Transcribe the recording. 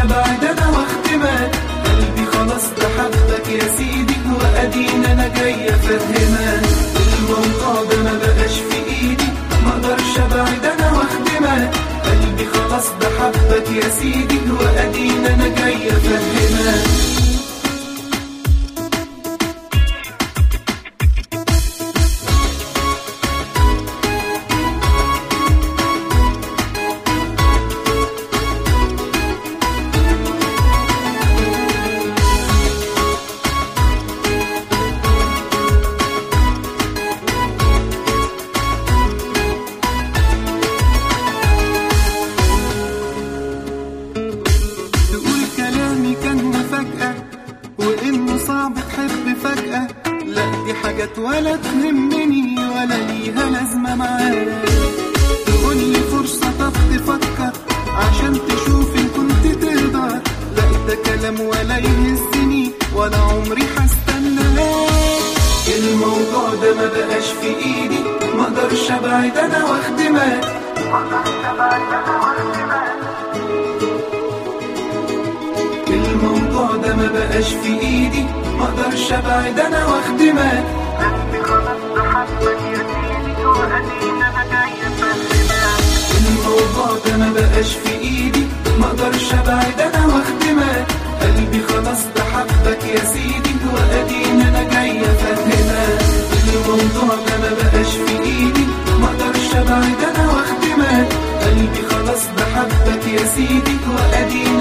ابعد انا واختمك قلبي خلاص بحبك يا سيدي وادينا انا جاي افهمك الموضوع ده ما بقاش في ايدي ما اقدرش ابعد انا واخدمك قلبي خلاص بحبك يا سيدي وادينا انا جاي افهمك تقول كلامي كان مفاجأة وإنه صعب تحب فجأة لا دي حاجات ولا تهمني ولا ليها لازمة معايا تقول لي فرصة طب تفكر عشان تشوف إن كنت تقدر لا ده كلام ولا يهزني ولا عمري هستناك الموضوع ده ما بقاش في ايدي ما اقدرش ابعد انا واخدمك الموضوع ده ما بقاش في ايدي ما اقدرش ابعد انا واخدمك الموضوع ده ما بقاش في ايدي ما اقدرش ابعد انا واخدمك قلبي خلاص بحبك يا سيدي وادينا انا جاي افهمك الموضوع ده ما بقاش في ايدي ما اقدرش ابعد انا واخدمك قلبي خلاص بحبك يا سيدي وادينا